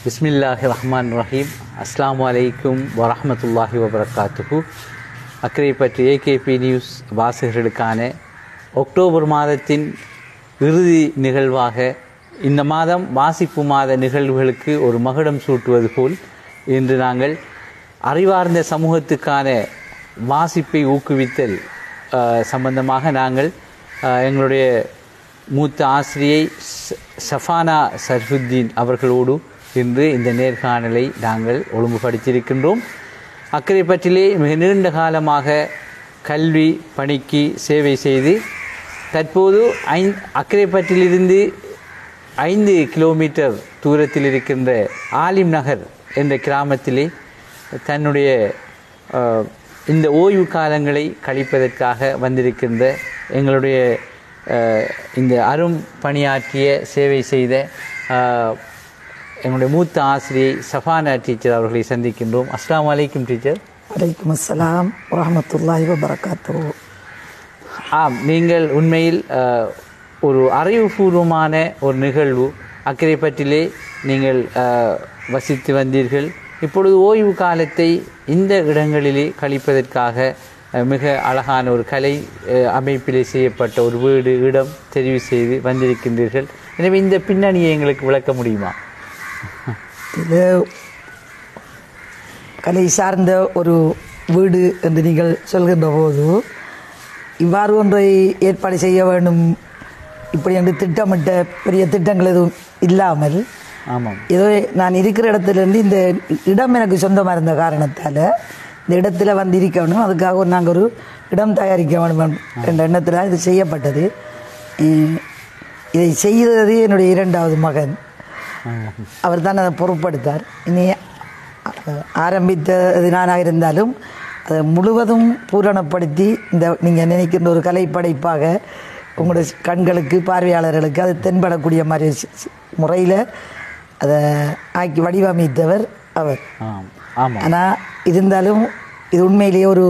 பிஸ்மில்லாஹி ரஹ்மான் ரஹீம் அஸ்ஸலாமு அலைக்கும் வரஹ்மத்துல்லாஹி வபரகாத்துஹு அக்கறை பற்றி ஏகேபி நியூஸ் வாசகர்களுக்கான அக்டோபர் மாதத்தின் இறுதி நிகழ்வாக இந்த மாதம் வாசிப்பு மாத நிகழ்வுகளுக்கு ஒரு மகுடம் சூட்டுவது போல் இன்று நாங்கள் அறிவார்ந்த சமூகத்துக்கான வாசிப்பை ஊக்குவித்தல் அஹ், சம்பந்தமாக நாங்கள் அஹ், எங்களுடைய மூத்த ஆசிரியை ஷ- ஷஃபானா சர்ஃபுத்தீன் அவர்களோடு இன்று இந்த நேர்காணலை நாங்கள் ஒழுங்குபடுத்தியிருக்கின்றோம் அக்கரைப்பற்றிலே மிக நீண்ட காலமாக கல்வி பணிக்கு சேவை செய்து தற்போது ஐ அக்கரைப்பற்றிலிருந்து ஐந்து கிலோமீட்டர் தூரத்தில் இருக்கின்ற ஆலிம் நகர் என்ற கிராமத்திலே தன்னுடைய அஹ், இந்த ஓய்வு காலங்களை கழிப்பதற்காக வந்திருக்கின்ற எங்களுடைய அஹ், இந்த அரும் பணியாற்றிய சேவை செய்த அஹ், எங்களுடைய மூத்த ஆசிரியை சஃபானா டீச்சர் அவர்களை சந்திக்கின்றோம் அஸ்ஸலாமு அலைக்கும் டீச்சர் வலைக்கம் அஸ்ஸலாம் வரஹமத்துல்லாஹி வபரகாத்து ஆம் நீங்கள் உண்மையில் அஹ், ஒரு அறிவுபூர்வமான ஒரு நிகழ்வு அக்கரைப்பற்றிலே நீங்கள் அஹ், வசித்து வந்தீர்கள் இப்பொழுது ஓய்வு காலத்தை இந்த இடங்களிலே கழிப்பதற்காக அஹ், மிக அழகான ஒரு கலை அஹ், அமைப்பிலே செய்யப்பட்ட ஒரு வீடு இடம் தெரிவு செய்து வந்திருக்கின்றீர்கள் எனவே இந்த பின்னணியை எங்களுக்கு விளக்க முடியுமா இது கலை சார்ந்த ஒரு வீடு என்று நீங்கள் சொல்கின்ற போது இவ்வாறு ஒன்றை ஏற்பாடு செய்ய வேண்டும் இப்படி என்று திட்டமிட்ட பெரிய திட்டங்கள் எதுவும் இல்லாமல் ஆமாம் ஏதோ நான் இருக்கிற இடத்துலேருந்து இந்த இடம் எனக்கு சொந்தமாக இருந்த காரணத்தால் இந்த இடத்துல வந்து இருக்க வேண்டும் அதுக்காக நாங்கள் ஒரு இடம் தயாரிக்க வேண்டும் என்ற எண்ணத்தில் இது செய்யப்பட்டது இ- இதை செய்தது என்னுடைய இரண்டாவது மகன் அவர் தான் அதை பொறுப்படுத்தார் இனி அ- ஆரம்பித்தது நானாக இருந்தாலும் அதை முழுவதும் பூரணப்படுத்தி இந்த நீங்கள் நினைக்கின்ற ஒரு கலைப்படைப்பாக உங்களுடைய கண்களுக்கு பார்வையாளர்களுக்கு அது தென்படக்கூடிய மாதிரி முறையில் அதை ஆக்கி வடிவமைத்தவர் அவர் ஆம் ஆமாம் ஆனால் இருந்தாலும் இது உண்மையிலேயே ஒரு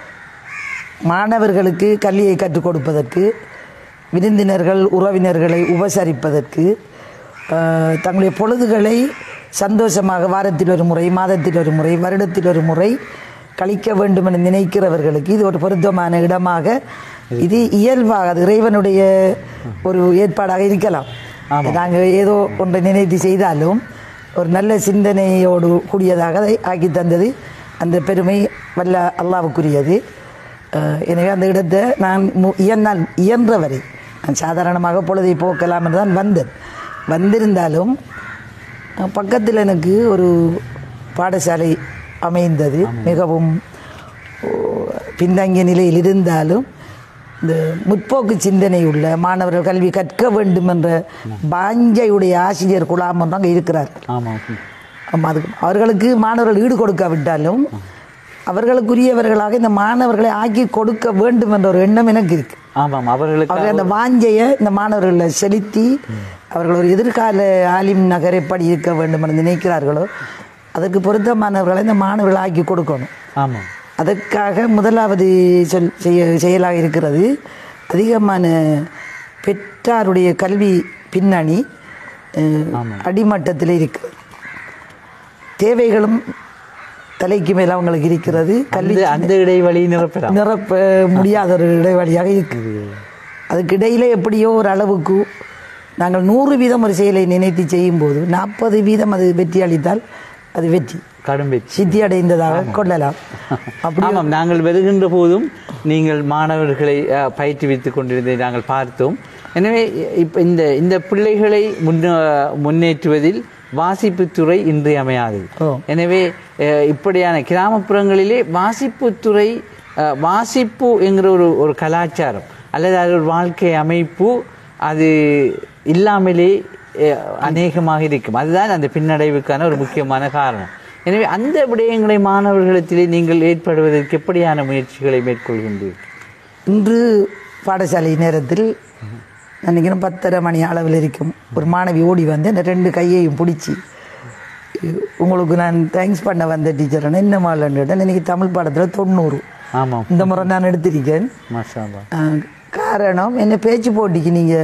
மாணவர்களுக்கு கல்வியை கற்றுக் கொடுப்பதற்கு விருந்தினர்கள் உறவினர்களை உபசரிப்பதற்கு ஆஹ், தங்களுடைய பொழுதுகளை சந்தோஷமாக வாரத்தில் ஒரு முறை மாதத்தில் ஒரு முறை வருடத்தில் ஒரு முறை கழிக்க வேண்டும் என நினைக்கிறவர்களுக்கு இது ஒரு பொருத்தமான இடமாக இது இயல்பாக அது இறைவனுடைய ஒரு ஏற்பாடாக இருக்கலாம் நாங்கள் ஏதோ ஒன்றை நினைத்து செய்தாலும் ஒரு நல்ல சிந்தனையோடு கூடியதாக அதை ஆக்கி தந்தது அந்த பெருமை வல்ல அல்லாவுக்குரியது அஹ் எனவே அந்த இடத்தை நான் மு- இயன்னால் இயன்றவரை நான் சாதாரணமாக பொழுதை போக்கலாம் என்று தான் வந்தேன் வந்திருந்தாலும் அஹ் பக்கத்தில் எனக்கு ஒரு பாடசாலை அமைந்தது மிகவும் ஓ, பின்தங்கிய நிலையில் இருந்தாலும் இந்த முற்போக்கு சிந்தனை உள்ள மாணவர்கள் கல்வி கற்க வேண்டும் என்ற பாஞ்சையுடைய ஆசிரியர் குழாம் ஒன்று அங்கே இருக்கிறார் ஆமாம் ஆமாம் அதுக்கு அவர்களுக்கு மாணவர்கள் ஈடு கொடுக்காவிட்டாலும் அவர்களுக்குரியவர்களாக இந்த மாணவர்களை ஆக்கி கொடுக்க வேண்டும் என்ற ஒரு எண்ணம் எனக்கு இருக்கு ஆமாம் அவர்களுக்கு அவர்கள் அந்த வாஞ்சையை இந்த மாணவர்களை செலுத்தி அவர்கள் ஒரு எதிர்கால ஆலிம் நகர் எப்படி இருக்க வேண்டும் என்று நினைக்கிறார்களோ அதற்கு பொருத்தமானவர்களை இந்த மாணவர்கள் ஆக்கி கொடுக்கணும் ஆமாம் அதற்காக முதலாவது சொல் செய்ய செயலாக இருக்கிறது அதிகமான பெற்றாருடைய கல்வி பின்னணி அஹ், அடிமட்டத்தில் இருக்கிறது தேவைகளும் தலைக்கு மேல் அவங்களுக்கு இருக்கிறது கல்வி அந்த அந்த இடைவெளி நிரப்பலாம் நிரப்ப முடியாத ஒரு இடைவெளியாக இருக்குது அதுக்கு இடையில எப்படியோ ஒரு அளவுக்கு நாங்கள் நூறு வீதம் ஒரு செயலை நினைத்து செய்யும்போது நாற்பது வீதம் அது வெற்றி அளித்தால் அது வெற்றி கடும் வெற்றி சித்தி அடைந்ததாக கொள்ளலாம் அப்படி ஆமாம் நாங்கள் வருகின்ற போதும் நீங்கள் மாணவர்களை அஹ், பயிற்றுவித்துக் கொண்டிருந்ததை நாங்கள் பார்த்தோம் எனவே இப்போ இந்த இந்த பிள்ளைகளை முன்ன முன்னேற்றுவதில் வாசிப்புத்துறை இன்றியமையாதது ஓ. எனவே அஹ், இப்படியான கிராமப்புறங்களிலே வாசிப்புத்துறை அஹ், வாசிப்பு என்கிற ஒரு ஒரு கலாச்சாரம் அல்லது அது ஒரு வாழ்க்கை அமைப்பு அது இல்லாமலே அஹ், அநேகமாக இருக்கும் அதுதான் அந்த பின்னடைவுக்கான ஒரு முக்கியமான காரணம் எனவே அந்த விடயங்களை மாணவர்களிடத்திலே நீங்கள் ஏற்படுவதற்கு எப்படியான முயற்சிகளை மேற்கொள்கின்றீர்கள் இன்று பாடசாலை நேரத்தில் நான் நினைக்கிறேன் பத்தரை மணி அளவில் இருக்கும் ஒரு மாணவி ஓடி வந்து இந்த ரெண்டு கையையும் பிடிச்சி உங்களுக்கு நான் தேங்க்ஸ் பண்ண வந்த டீச்சர் என்ன மாலன்னு இன்னைக்கு தமிழ் பாடத்தில் தொண்ணூறு ஆமாம் இந்த முறை நான் எடுத்திருக்கேன் மாஷா அல்லாஹ். ஆஹ், காரணம் என்ன பேச்சு போட்டிக்கு நீங்கள்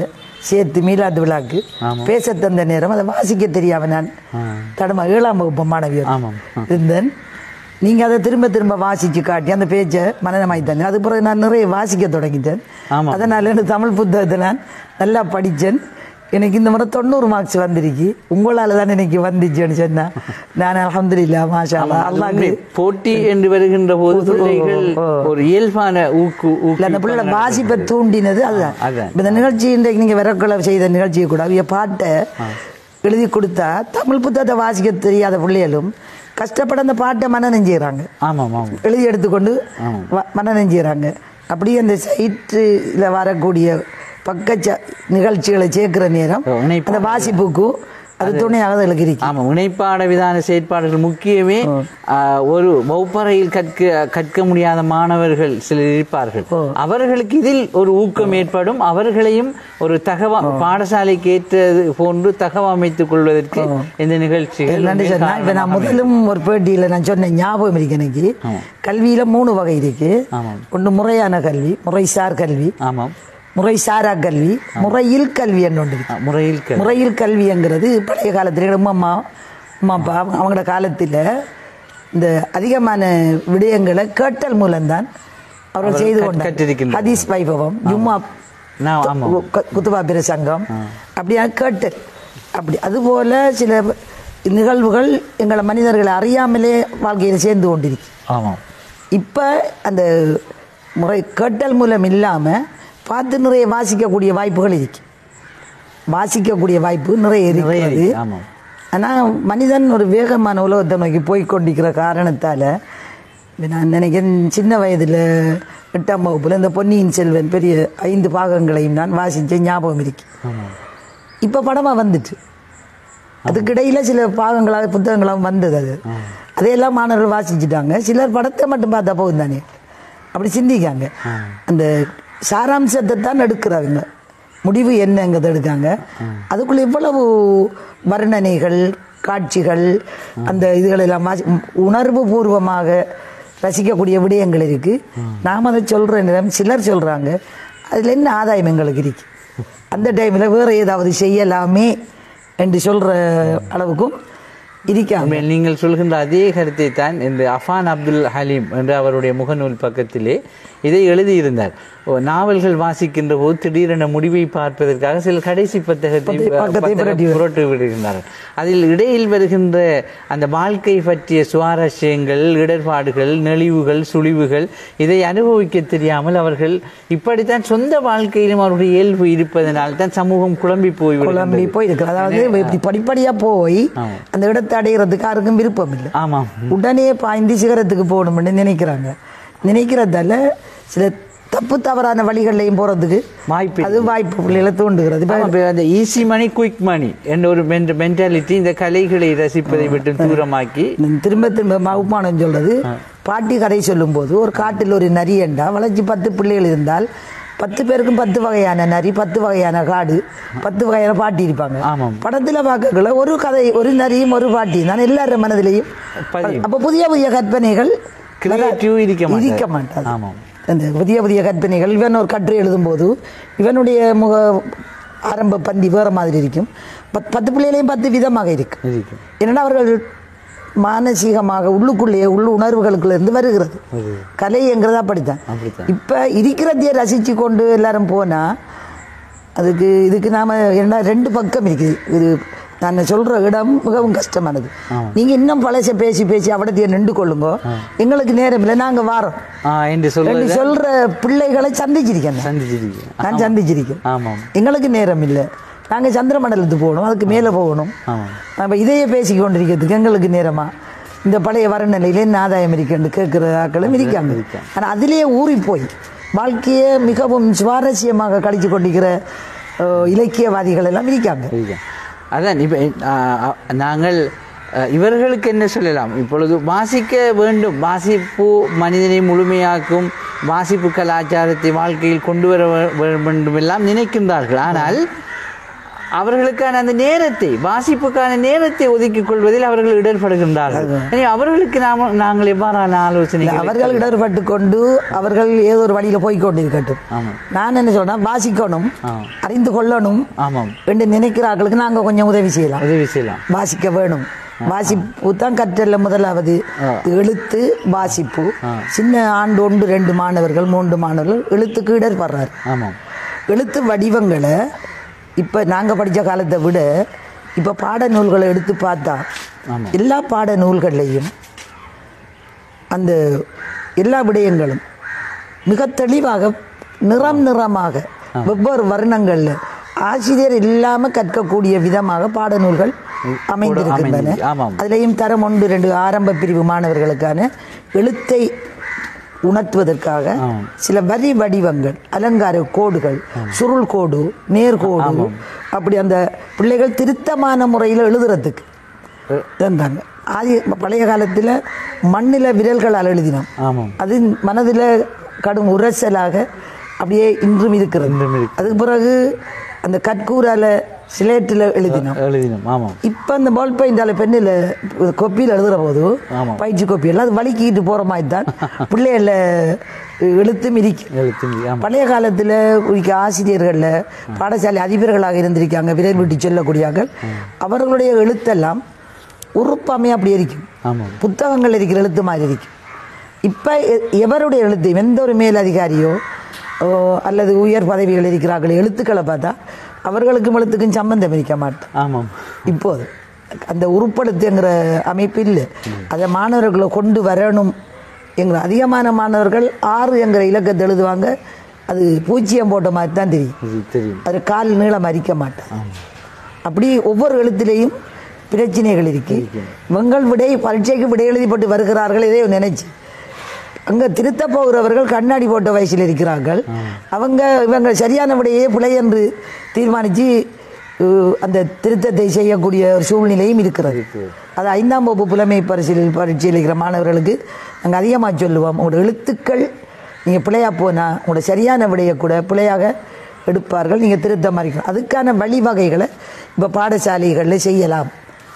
சேர்த்து மீலாது விழாக்கு பேச தந்த நேரம் அதை வாசிக்க தெரியாம நான் தடமா ஏழாம் வகுப்பு மாணவியர் ஆமாம் இருந்தேன் நீங்க அதை திரும்ப திரும்ப வாசிச்சு காட்டி அந்த பேச்சை மனநமாய் தந்தேன் அது பிறகு நான் நிறைய வாசிக்க தொடங்கிட்டேன் ஆமாம். அதனால எனக்கு தமிழ் புத்தகத்தை நான் நல்லா படித்தேன் எனக்கு இந்த முறை தொண்ணூறு மார்க்ஸ் வந்திருக்கு உங்களால தான் எனக்கு வந்துச்சுன்னு சொன்னா நான் அலமதுல்லா மாஷா அல்லாஹ். அல்லாஹ்க்கு போட்டி என்று வருகின்ற போது பிள்ளைகள் ஒரு இயல்பான ஊக்கு இல்ல அந்த பிள்ளையோட வாசிப்பை தூண்டினது அதுதான் அதான். இப்ப இந்த நிகழ்ச்சி இன்றைக்கு நீங்க விரக்குள்ள செய்த நிகழ்ச்சியை கூட அவைய பாட்டை எழுதி கொடுத்தா தமிழ் புத்தகத்தை வாசிக்க தெரியாத பிள்ளைகளும் கஷ்டப்பட அந்த பாட்டை மனநம் செய்கிறாங்க ஆமாம் ஆமாம் எழுதி எடுத்துக்கொண்டு வ- மனநம் செய்கிறாங்க அப்படியே அந்த சைட்டில் வரக்கூடிய பக்க ச- நிகழ்ச்சிகளை சேர்க்கிற நேரம் ஓ, இணைப்பு. அந்த வாசிப்புக்கு அது துணையாக அதுகளுக்கு இருக்கு ஆமாம் இணைப்பாட விதான செயற்பாடுகள் முக்கியமே ஆ, ஒரு வகுப்பறையில் கற்க கற்க முடியாத மாணவர்கள் சிலர் இருப்பார்கள் அவர்களுக்கு இதில் ஒரு ஊக்கம் ஏற்படும் அவர்களையும் ஒரு தகவ பாடசாலைக்கு ஏற்றது போன்று தகவமைத்துக் கொள்வதற்கு இந்த நிகழ்ச்சிகள் நன்றி சார் நான் இப்போ நான் முதலும் ஒரு பேட்டியில் நான் சொன்னேன் ஞாபகம் இருக்கு எனக்கு கல்வியில் மூணு வகை இருக்கு ஆமாம். ஒன்று முறையான கல்வி முறைசார் கல்வி ஆமாம் முறைசாரா கல்வி முறையில் கல்வி என்று ஒன்று இருக்கு ஆ, முறையில் க- முறையில் கல்விங்கிறது பழைய காலத்தில் எங்கள் அம்மா அம்மா அப்பா அவங்களோட காலத்தில் இந்த அதிகமான விடயங்களை கேட்டல் மூலம்தான் அவர்கள் செய்து கொண்டார் கற்றிருக்கின்றனர். ஹதீஸ் வைபவம் ஜும்மா நான் ஆமாம் கு- குத்துபா பிரசங்கம் அப்படியா கேட்டல் அப்படி அதுபோல சில நிகழ்வுகள் எங்களை மனிதர்களை அறியாமலே வாழ்க்கையில் சேர்ந்து கொண்டிருக்கு ஆமாம் இப்போ அந்த முறை கேட்டல் மூலம் இல்லாமல் பார்த்து நிறைய வாசிக்கக்கூடிய வாய்ப்புகள் இருக்கு வாசிக்கக்கூடிய வாய்ப்பு நிறைய நிறைய இருக்கிறது இருக்கு, ஆமாம் ஆனால் மனிதன் ஒரு வேகமான உலகத்தை நோக்கி போய் கொண்டிருக்கிற காரணத்தால் நான் நினைக்கிறேன் சின்ன வயதில் எட்டாம் வகுப்பில் இந்த பொன்னியின் செல்வன் பெரிய ஐந்து பாகங்களையும் நான் வாசித்த ஞாபகம் இருக்கு ஆமாம் இப்போ படமாக வந்துட்டு அதுக்கிடையில சில பாகங்களாக புத்தகங்களாக வந்தது அது அதையெல்லாம் மாணவர்கள் வாசிச்சுட்டாங்க சிலர் படத்தை மட்டும் பார்த்தா போதும் தானே அப்படி சிந்திக்காங்க அந்த சாராம்சத்தை தான் எடுக்கிறாங்க முடிவு என்னங்கிறத எடுக்காங்க அதுக்குள்ள இவ்வளவு வர்ணனைகள் காட்சிகள் அந்த இதுகளெல்லாம் வாசி உணர்வு பூர்வமாக ரசிக்கக்கூடிய விடயங்கள் இருக்கு நாம் அதை சொல்ற நேரம் சிலர் சொல்றாங்க அதுல என்ன ஆதாயம் எங்களுக்கு இருக்கு அந்த டைம்ல வேற ஏதாவது செய்யலாமே என்று சொல்ற அளவுக்கும் இருக்காங்க உண்மையில் நீங்கள் சொல்கின்ற அதே கருத்தை தான் இந்த அஃபான் அப்துல் ஹலீம் என்ற அவருடைய முகநூல் பக்கத்திலே இதை எழுதியிருந்தார் ஓ, நாவல்கள் வாசிக்கின்ற போது திடீரென முடிவை பார்ப்பதற்காக சில கடைசி புத்தகத்தை பக்கத்தை பத்தக- புரட்டி புரட்டி விடுகின்றார்கள் அதில் இடையில் வருகின்ற அந்த வாழ்க்கை பற்றிய சுவாரஸ்யங்கள் இடர்பாடுகள் நெளிவுகள் சுழிவுகள் இதை அனுபவிக்க தெரியாமல் அவர்கள் இப்படித்தான் சொந்த வாழ்க்கையிலும் அவருடைய இயல்பு இருப்பதனால் தான் சமூகம் குழம்பி போய் குழம்பி போயிருக்கு அதாவது இப்படி படிப்படியா போய் அந்த இடத்தை அடைகிறதுக்கு யாருக்கும் விருப்பம் இல்லை ஆமாம் உடனே பாய்ந்து சிகரத்துக்கு போகணும்னு நினைக்கிறாங்க நினைக்கிறதால சில தப்பு தவறான வழிகள்லையும் போறதுக்கு வாய்ப்பு அது வாய்ப்பு பிள்ளைகளை தூண்டுகிறது இப்ப ஆமா, இப்ப அந்த ஈஸி மணி குயிக் மணி என்ற ஒரு மென்டாலிட்டி இந்த கலைகளை ரசிப்பதை விட்டு தூரமாக்கி நான் திரும்ப திரும்ப மவுப்பானம் சொல்றது பாட்டி கதை சொல்லும்போது ஒரு காட்டில் ஒரு நரி என்றா வளர்ச்சி பத்து பிள்ளைகள் இருந்தால் பத்து பேருக்கும் பத்து வகையான நரி பத்து வகையான காடு பத்து வகையான பாட்டி இருப்பாங்க ஆமாம். படத்துல பார்க்கல ஒரு கதை ஒரு நரியும் ஒரு பாட்டியும் தான் எல்லாரும் மனதிலையும் பதியும். அப்ப புதிய புதிய கற்பனைகள் Creative இருக்க மாட்டாது. இருக்க மாட்டாது ஆமாம். அந்த புதிய புதிய கற்பனைகள் இவன் ஒரு கட்டுரை எழுதும்போது இவனுடைய முக ஆரம்ப பந்தி வேற மாதிரி இருக்கும் பத் பத்து பிள்ளைகளையும் பத்து விதமாக இருக்கு இருக்கும். என்னன்னா அவர்கள் மானசீகமாக உள்ளுக்குள்ளேயே உள்ள உணர்வுகளுக்குள்ள இருந்து வருகிறது கலைங்கிறது அப்படித்தான் அப்படித்தான். இப்ப இருக்கிறதையே ரசிச்சு கொண்டு எல்லாரும் போனா அதுக்கு இதுக்கு நாம என்ன ரெண்டு பக்கம் இருக்குது இது நான் சொல்ற இடம் மிகவும் கஷ்டமானது நீங்க இன்னும் பழச பேசி பேசி அவடத்தையே நின்று கொள்ளுங்க எங்களுக்கு நேரம் இல்லை நாங்க வாரோம் ஆ, என்று சொல்ல என்று சொல்ற பிள்ளைகளை சந்திச்சிருக்கேன் நான். சந்திச்சிருக்கீங்க நான் சந்திச்சிருக்கேன் ஆமாம் எங்களுக்கு நேரம் இல்லை நாங்க சந்திர மண்டலத்துக்கு போகணும் அதுக்கு மேலே போகணும் ஆமாம் நம்ம இதையே பேசி கொண்டிருக்கிறதுக்கு எங்களுக்கு நேரமா இந்த பழைய வரநிலையில என்ன ஆதாயம் இருக்குன்னு கேட்குற ஆக்களும் இருக்காங்க ஆனா அதிலேயே ஊறி போய் வாழ்க்கையை மிகவும் சுவாரஸ்யமாக கழிச்சு கொண்டிருக்கிற அஹ், இலக்கியவாதிகள் எல்லாம் இருக்காங்க சரிங்க. அதான் இப்போ நாங்கள் அஹ், இவர்களுக்கு என்ன சொல்லலாம் இப்பொழுது வாசிக்க வேண்டும் வாசிப்பு மனிதனை முழுமையாக்கும் வாசிப்பு கலாச்சாரத்தை வாழ்க்கையில் கொண்டு வர வே- வேண்டும் எல்லாம் நினைக்கின்றார்கள் ஆனால் அவர்களுக்கான அந்த நேரத்தை வாசிப்புக்கான நேரத்தை ஒதுக்கிக் கொள்வதில் அவர்கள் இடர்படுகின்றார்கள் எனவே அவர்களுக்கு நாம நாங்கள் எவ்வாறான ஆலோசனை அவர்கள் இடர்பட்டு கொண்டு அவர்கள் ஏதோ ஒரு வழியில போய் கொண்டிருக்கட்டும் ஆமாம் நான் என்ன சொல்றேன் வாசிக்கணும் ஆ. அறிந்து கொள்ளணும் ஆமாம் என்று நினைக்கிறார்களுக்கு நாங்க கொஞ்சம் உதவி செய்யலாம் உதவி செய்யலாம் வாசிக்க வேணும் வாசிப்பு தான் கற்றல்ல முதலாவது எழுத்து வாசிப்பு சின்ன ஆண்டு ஒன்று ரெண்டு மாணவர்கள் மூன்று மாணவர்கள் எழுத்துக்கு இடர்படுறாரு ஆமாம் எழுத்து வடிவங்களை இப்போ நாங்கள் படித்த காலத்தை விட இப்போ பாட நூல்களை எடுத்து பார்த்தா ஆமாம். எல்லா பாட நூல்கள்லையும் அந்த எல்லா விடயங்களும் மிக தெளிவாக நிறம் நிறமாக வெவ்வேறு வர்ணங்களில் ஆசிரியர் இல்லாமல் கற்கக்கூடிய விதமாக பாடநூல்கள் அமைந்திருக்கின்றன அமைந்திருக்கு. ஆமாம். அதிலேயும் தரம் ஒன்று ரெண்டு ஆரம்ப பிரிவு மாணவர்களுக்கான எழுத்தை உணர்த்துவதற்காக ஆமாம். சில வரி வடிவங்கள் அலங்கார கோடுகள் சுருள் கோடு நேர்கோடு அப்படி அந்த பிள்ளைகள் திருத்தமான முறையில் எழுதுறதுக்கு இருந்தாங்க ஆதி பழைய காலத்தில் மண்ணில் விரல்களால் எழுதினோம் ஆமாம் அது மனதில் கடும் உரசலாக அப்படியே இன்றும் இருக்கிறது இன்றும் இருக்கு. அதுக்கு பிறகு அந்த கற்கூரால சிலேட்டில் எழுதினோம் எழுதினோம் ஆமாம் இப்போ அந்த பால் பெயிண்டால பெண்ணில் கொப்பியில் எழுதுற போது ஆமாம். பயிற்சி கொப்பி எல்லாம் அது வலிக்கிட்டு போகிற மாதிரி தான் பிள்ளைகள எழுத்து மிதிக்கும் எழுத்து ஆமாம் பழைய காலத்தில் குறிக்க ஆசிரியர்களில் பாடசாலை அதிபர்களாக இருந்திருக்காங்க விரல் விட்டு சொல்லக்கூடியார்கள் அவர்களுடைய எழுத்தெல்லாம் உறுப்பாமே அப்படி இருக்கும் ஆமாம் புத்தகங்கள் இருக்கிற எழுத்து மாதிரி இருக்கும் இப்போ எவருடைய எழுத்து எந்த ஒரு மேலதிகாரியோ ஓ, அல்லது உயர் பதவிகள் இருக்கிறார்கள் எழுத்துக்களை பார்த்தா அவர்களுக்கும் எழுத்துக்கும் சம்பந்தம் இருக்க மாட்டோம் ஆமாம் இப்போது அந்த உருப்படுத்துங்கிற அமைப்பு இல்லை அதை மாணவர்களை கொண்டு வரணும் எங்கிற அதிகமான மாணவர்கள் ஆறு என்கிற இலக்கத்தை எழுதுவாங்க அது பூஜ்ஜியம் போட்ட மாதிரி தான் தெரியும் இது தெரியும் அது கால் நீளம் அரிக்க மாட்டேன் அப்படி ஒவ்வொரு எழுத்திலையும் பிரச்சனைகள் இருக்கு இவங்கள் விடை பரீட்சைக்கு விடை எழுதி போட்டு வருகிறார்கள் இதை நினைச்சு அங்க திருத்த போகிறவர்கள் கண்ணாடி போட்ட வயசில் இருக்கிறார்கள் அவங்க இவங்க சரியான விடையே பிழை என்று தீர்மானித்து அஹ், அந்த திருத்தத்தை செய்யக்கூடிய ஒரு சூழ்நிலையும் இருக்கிறது அது ஐந்தாம் வகுப்பு புலமை பரிசீலில் பரீட்சையில் இருக்கிற மாணவர்களுக்கு நாங்கள் அதிகமாக சொல்லுவோம் உங்களோட எழுத்துக்கள் நீங்கள் பிழையா போனால் உங்களோட சரியான விடையை கூட பிழையாக எடுப்பார்கள் நீங்கள் திருத்த மாதிரி அதுக்கான வழிவகைகளை இப்போ பாடசாலைகளில் செய்யலாம்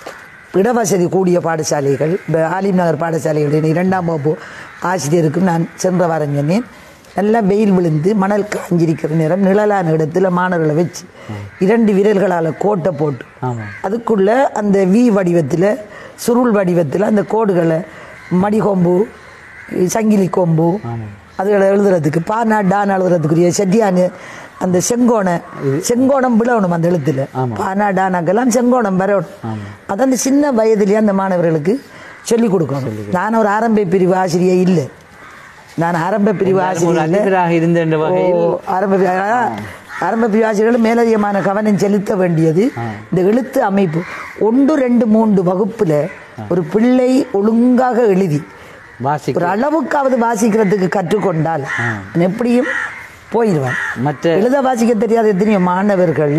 இடவசதி கூடிய பாடசாலைகள் இப்போ ஆலிம் நகர் பாடசாலைகளின் இரண்டாம் வகுப்பு ஆசிரியருக்கும் நான் சென்ற வாரம் சொன்னேன் நல்லா வெயில் விழுந்து மணல் காஞ்சிருக்கிற நேரம் நிழலான இடத்துல மாணவர்களை வச்சு இரண்டு விரல்களால் கோட்டை போட்டு ஆமாம் அதுக்குள்ள அந்த வி வடிவத்தில் சுருள் வடிவத்தில் அந்த கோடுகளை மடிகொம்பு சங்கிலி கொம்பு அதுகளை எழுதுறதுக்கு பானா டான் எழுதுறதுக்குரிய செட்டியானு அந்த செங்கோண செங்கோணம் விழணும் அந்த எழுத்துல பானா டானாக்கெல்லாம் செங்கோணம் வரணும் அது அந்த சின்ன வயதிலேயே அந்த மாணவர்களுக்கு சொல்லிக் கொடுக்கணும் நான் ஒரு ஆரம்ப பிரிவு ஆசிரியர் இல்லை நான் ஆரம்ப பிரிவு ஒரு ஆசிரியர் இல்லை அதிபராக இருந்த என்ற வகையில் ஓ, ஆரம்ப பி- அதான் ஆரம்ப பிரிவாசிரியர்கள் மேலதிகமான கவனம் செலுத்த வேண்டியது இந்த எழுத்து அமைப்பு ஒன்று ரெண்டு மூன்று வகுப்புல ஒரு பிள்ளை ஒழுங்காக எழுதி வாசிக்க ஒரு அளவுக்காவது வாசிக்கிறதுக்கு கற்றுக்கொண்டால் அவன் எப்படியும் போயிடுவான் மற்ற எழுத வாசிக்க தெரியாத எத்தனையோ மாணவர்கள்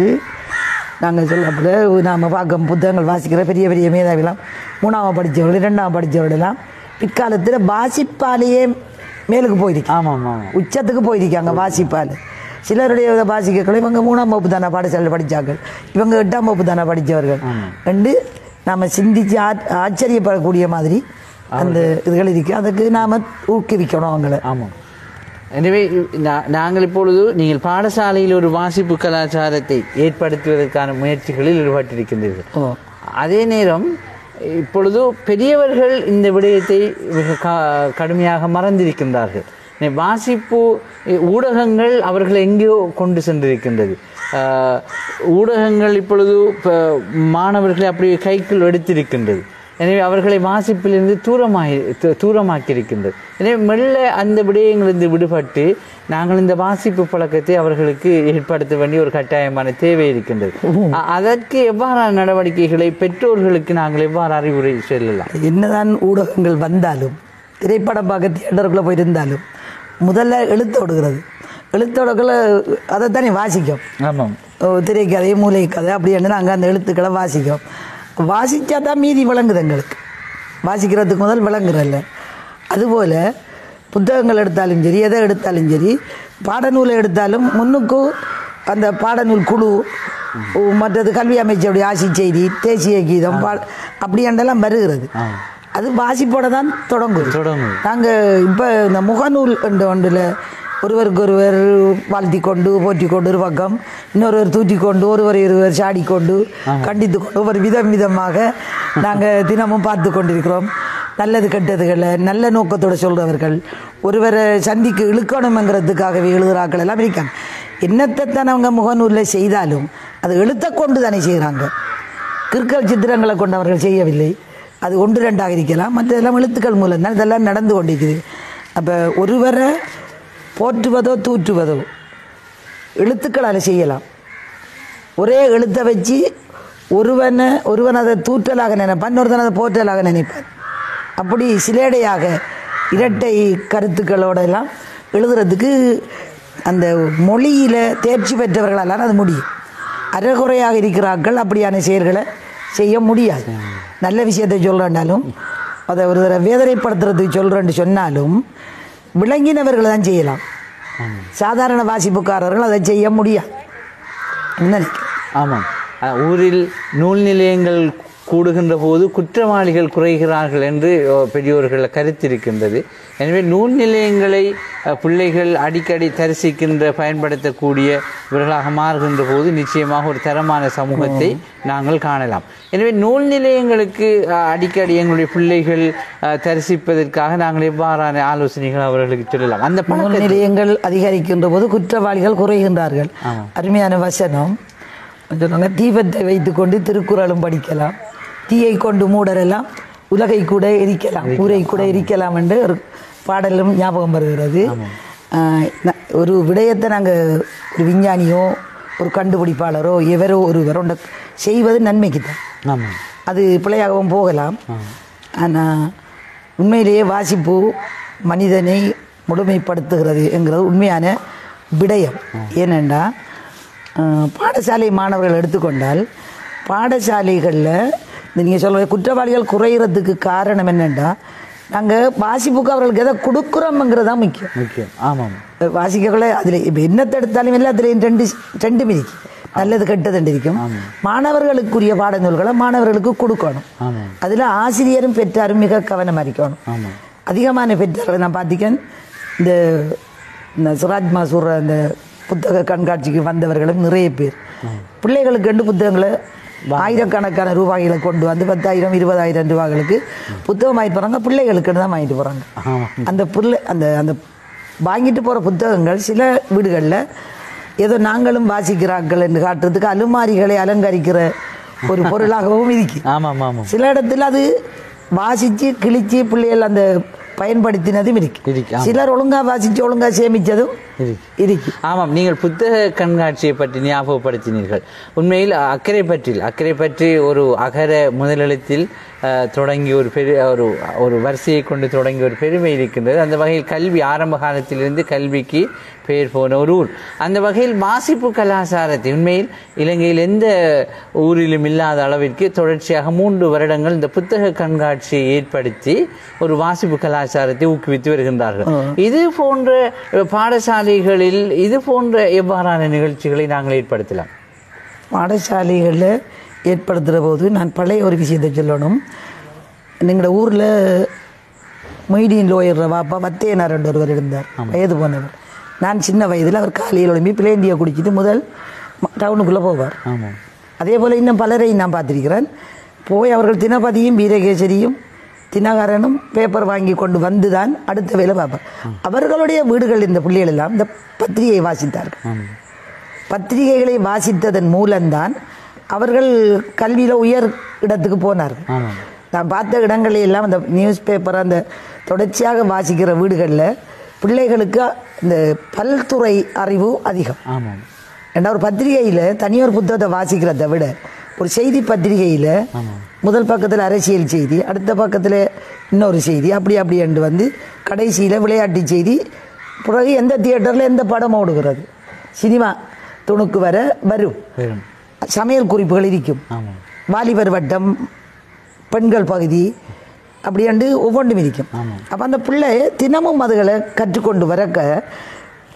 நாங்கள் சொல்லப்பட நாம் பார்க்க புத்தகங்கள் வாசிக்கிற பெரிய பெரிய மேதாவிலாம் மூணாவது படித்தவர்கள் இரண்டாவது படித்தவர்களெல்லாம் பிற்காலத்தில் வாசிப்பாலேயே மேலுக்கு போயிருக்கு ஆமாம் ஆமாம் உச்சத்துக்கு போயிருக்காங்க வாசிப்பால் சிலருடைய இதை வாசிக்கக்குள்ள இவங்க மூணாம் வகுப்பு தானே பாடசாலையில் படித்தார்கள் இவங்க எட்டாம் வகுப்பு தானே படித்தவர்கள் ரெண்டு நாம் சிந்திச்சு ஆ- ஆச்சரியப்படக்கூடிய மாதிரி அந்த இதுகள் இருக்கு அதுக்கு நாம் ஊக்குவிக்கணும் அவங்கள ஆமாம் எனவே நா- நாங்கள் இப்பொழுது நீங்கள் பாடசாலையில் ஒரு வாசிப்பு கலாச்சாரத்தை ஏற்படுத்துவதற்கான முயற்சிகளில் ஈடுபட்டிருக்கின்றீர்கள் ஓ அதே நேரம் இப்பொழுது பெரியவர்கள் இந்த விடயத்தை மிக க- கடுமையாக மறந்திருக்கின்றார்கள் நே- வாசிப்பு இ- ஊடகங்கள் அவர்களை எங்கேயோ கொண்டு சென்றிருக்கின்றது ஆஹ், ஊடகங்கள் இப்பொழுது ப- மாணவர்களை அப்படியே கைக்குள் எடுத்திருக்கின்றது எனவே அவர்களை வாசிப்பிலிருந்து தூரமாகி து- தூரமாக்கியிருக்கின்றது எனவே மெல்ல அந்த விடயங்களிலிருந்து விடுபட்டு நாங்கள் இந்த வாசிப்பு பழக்கத்தை அவர்களுக்கு ஏற்படுத்த வேண்டிய ஒரு கட்டாயமான தேவை இருக்கின்றது அ- அதற்கு எவ்வாறான நடவடிக்கைகளை பெற்றோர்களுக்கு நாங்கள் எவ்வாறு அறிவுரை செல்லலாம் என்னதான் ஊடகங்கள் வந்தாலும் திரைப்படம் பார்க்க தியேட்டருக்குள்ளே போயிருந்தாலும் முதல்ல எழுத்தோடுகிறது எழுத்தோடக்குள்ள அதைத்தானே வாசிக்கும் ஆமாம் ஓ, திரைக்கதை மூலை கதை அப்படி என்ன நாங்கள் அந்த எழுத்துக்களை வாசிக்கும் வாசித்தா தான் மீதி விளங்குது எங்களுக்கு வாசிக்கிறதுக்கு முதல் விளங்குறல்ல அதுபோல் புத்தகங்கள் எடுத்தாலும் சரி எதை எடுத்தாலும் சரி பாடநூலை எடுத்தாலும் முன்னுக்கு அந்த பாடநூல் குழு ஓ, மற்றது கல்வி அமைச்சருடைய ஆசி செய்தி தேசிய கீதம் பால் அப்படி என்றெல்லாம் வருகிறது ஆ. அது வாசிப்போட தான் தொடங்கும் தொடங்கும் நாங்கள் இப்போ இந்த முகநூல் என்ற ஒன்றில் ஒருவருக்கு ஒருவர் வாழ்த்தி கொண்டு போற்றி கொண்டு ஒரு பக்கம் இன்னொருவர் தூற்றி கொண்டு ஒருவர் இருவர் சாடி கொண்டு கண்டித்து கொண்டு ஒவ்வொரு விதம் விதமாக நாங்கள் தினமும் பார்த்து கொண்டிருக்கிறோம் நல்லது கெட்டதுகளை நல்ல நோக்கத்தோடு சொல்கிறவர்கள் ஒருவரை சந்திக்கு இழுக்கணுங்கிறதுக்காகவே எழுதுறாக்கள் எல்லாம் இருக்காங்க என்னத்தை தான் அவங்க முகநூலில் செய்தாலும் அது எழுத்தை கொண்டு தானே செய்கிறாங்க கிற்கல் சித்திரங்களை கொண்டு அவர்கள் செய்யவில்லை அது ஒன்று ரெண்டாக இருக்கலாம் மற்றதெல்லாம் எழுத்துக்கள் மூலம் தான் இதெல்லாம் நடந்து கொண்டிருக்குது அப்போ ஒருவரை போற்றுவதோ தூற்றுவதோ எழுத்துக்களால் செய்யலாம் ஒரே எழுத்தை வச்சு ஒருவனை ஒருவன் அதை தூற்றலாக நினைப்பான் இன்னொருத்தன் அதை போற்றலாக நினைப்பான் அப்படி சிலேடையாக இரட்டை கருத்துக்களோட எல்லாம் எழுதுறதுக்கு அந்த மொழியில் தேர்ச்சி பெற்றவர்களால் அது முடியும் அறகுறையாக இருக்கிறார்கள் அப்படியான செயல்களை செய்ய முடியாது நல்ல விஷயத்தை சொல்கிறேன்னாலும் அதை ஒரு தடவை வேதனைப்படுத்துறதுக்கு சொல்கிறேன்னு சொன்னாலும் விளங்கினவர்கள் தான் செய்யலாம் சாதாரண வாசிப்புக்காரர்கள் அதை செய்ய முடியாது நினைக்கிறேன் ஆமாம் அஹ், ஊரில் நூல் நிலையங்கள் கூடுகின்ற போது குற்றவாளிகள் குறைகிறார்கள் என்று அஹ், பெரியோர்கள் கருத்திருக்கின்றது எனவே நூல் நிலையங்களை அஹ், பிள்ளைகள் அடிக்கடி தரிசிக்கின்ற பயன்படுத்தக்கூடிய இவர்களாக மாறுகின்ற போது நிச்சயமாக ஒரு தரமான சமூகத்தை நாங்கள் காணலாம் எனவே நூல் நிலையங்களுக்கு அஹ், அடிக்கடி எங்களுடைய பிள்ளைகள் அஹ், தரிசிப்பதற்காக நாங்கள் எவ்வாறான ஆலோசனைகள் அவர்களுக்கு சொல்லலாம் அந்த நூல் பணம் நிலையங்கள் அதிகரிக்கின்ற போது குற்றவாளிகள் குறைகின்றார்கள் அருமையான வசனம் சொன்னாங்க தீபத்தை வைத்துக்கொண்டு திருக்குறளும் படிக்கலாம் தீயை கொண்டு மூடரெல்லாம் உலகை கூட எரிக்கலாம் ஊரை கூட எரிக்கலாம் என்று ஒரு பாடலும் ஞாபகம் வருகிறது ஆஹ் ந- ஒரு விடயத்தை நாங்கள் ஒரு விஞ்ஞானியோ ஒரு கண்டுபிடிப்பாளரோ எவரோ ஒருவரோ ஒன்றை செய்வது நன்மைக்கு தான் ஆமாம் அது பிழையாகவும் போகலாம் ஆனால் உண்மையிலேயே வாசிப்பு மனிதனை முழுமைப்படுத்துகிறது என்கிறது உண்மையான விடயம் ஏனென்றா அஹ், பாடசாலை மாணவர்கள் எடுத்துக்கொண்டால் பாடசாலைகளில் நீங்கள் சொல்கிற குற்றவாளிகள் குறையிறதுக்கு காரணம் என்னென்னா நாங்கள் வாசிப்புக்கு அவர்களுக்கு எதை கொடுக்குறோம்ங்கிறது தான் முக்கியம் முக்கியம் ஆமாம் வாசிக்கக்குள்ள அதில் இப்போ என்னத்தை எடுத்தாலும் எல்லாத்துலேயும் ரெண்டு ரெண்டு மிதிக்கு நல்லது கெட்டது இருக்கும் மாணவர்களுக்குரிய பாடநூல்களை மாணவர்களுக்கு கொடுக்கணும் ஆமாம் அதில் ஆசிரியரும் பெற்றாரும் மிக கவனமாக இருக்கணும் ஆமாம் அதிகமான பெற்றார்கள் நான் பார்த்திக்கேன் இந்த இந்த சிராஜ் மாசூர் அந்த புத்தக கண்காட்சிக்கு வந்தவர்களும் நிறைய பேர் பிள்ளைகளுக்கு ரெண்டு புத்தகங்களை ஆயிரக்கணக்கான ரூபாய்களை கொண்டு வந்து பத்தாயிரம் இருபதாயிரம் ரூபாய்களுக்கு புத்தகம் வாங்கிட்டு போகிறாங்க பிள்ளைகளுக்குன்னு தான் வாங்கிட்டு போகிறாங்க ஆமாம் அந்த பிள்ளை அந்த அந்த வாங்கிட்டு போகிற புத்தகங்கள் சில வீடுகளில் ஏதோ நாங்களும் வாசிக்கிறார்கள் என்று காட்டுறதுக்கு அலுமாரிகளை அலங்கரிக்கிற ஒரு பொருளாகவும் இருக்கு ஆமாம் ஆமாம் சில இடத்துல அது வாசிச்சு கிழிச்சு பிள்ளைகள் அந்த பயன்படுத்தினதும் இருக்கு இருக்கு, ஆமா. சிலர் ஒழுங்கா வாசிச்சு ஒழுங்கா சேமிச்சதும் இருக்கு. இருக்கு ஆமாம் நீங்கள் புத்தக கண்காட்சியை பற்றி ஞாபகப்படுத்தினீர்கள் உண்மையில் அக்கறை பற்றில் அக்கறை பற்றி ஒரு அகர முதலெழுத்தில் அஹ், தொடங்கி ஒரு பெரு ஒரு ஒரு வரிசையை கொண்டு தொடங்கி ஒரு பெருமை இருக்கின்றது அந்த வகையில் கல்வி ஆரம்ப காலத்திலிருந்து கல்விக்கு பெயர் போன ஒரு ஊர் அந்த வகையில் வாசிப்பு கலாச்சாரத்தை உண்மையில் இலங்கையில் எந்த ஊரிலும் இல்லாத அளவிற்கு தொடர்ச்சியாக மூன்று வருடங்கள் இந்த புத்தக கண்காட்சியை ஏற்படுத்தி ஒரு வாசிப்பு கலாச்சாரத்தை ஊக்குவித்து வருகின்றார்கள் இது போன்ற பாடசாலைகளில் இது போன்ற எவ்வாறான நிகழ்ச்சிகளை நாங்கள் ஏற்படுத்தலாம் பாடசாலைகளில் ஏற்படுத்துகிற போது நான் பழைய ஒரு விஷயத்தை சொல்லணும் எங்களோட ஊரில் மொய்டீன் லோயர் வாப்பா வத்தையனார் என்ற ஒருவர் இருந்தார் வயது போனவர் நான் சின்ன வயதில் அவர் காலையில் எழும்பி பிளேண்டியை குடிச்சிட்டு முதல் டவுனுக்குள்ளே போவார் ஆமாம் அதே போல் இன்னும் பலரை நான் பார்த்திருக்கிறேன் போய் அவர்கள் தினபதியும் வீரகேசரியும் தினகரனும் பேப்பர் வாங்கி கொண்டு வந்து தான் அடுத்த வேலை பார்ப்பார் அவர்களுடைய வீடுகள் இந்த பிள்ளைகள் எல்லாம் இந்த பத்திரிகையை வாசித்தார்கள் ஆமாம் பத்திரிகைகளை வாசித்ததன் மூலம்தான் அவர்கள் கல்வியில் உயர் இடத்துக்கு போனார்கள் ஆமாம் நான் பார்த்த இடங்களில் எல்லாம் அந்த நியூஸ் பேப்பர் அந்த தொடர்ச்சியாக வாசிக்கிற வீடுகளில் பிள்ளைகளுக்கு இந்த பல்துறை அறிவு அதிகம் ஆமாம் ஏன்னா ஒரு பத்திரிகையில் தனியார் புத்தகத்தை வாசிக்கிறத விட ஒரு செய்தி பத்திரிகையில் முதல் பக்கத்தில் அரசியல் செய்தி அடுத்த பக்கத்தில் இன்னொரு செய்தி அப்படி அப்படி என்று வந்து கடைசியில் விளையாட்டு செய்தி பிறகு எந்த தியேட்டரில் எந்த படம் ஓடுகிறது சினிமா துணுக்கு வர வரும் வரும் சமையல் குறிப்புகள் இருக்கும் ஆமாம் வாலிபர் வட்டம் பெண்கள் பகுதி அப்படியாண்டு ஒவ்வொன்றும் இருக்கும் அப்போ அந்த பிள்ளை தினமும் அதுகளை கற்றுக்கொண்டு வரக்க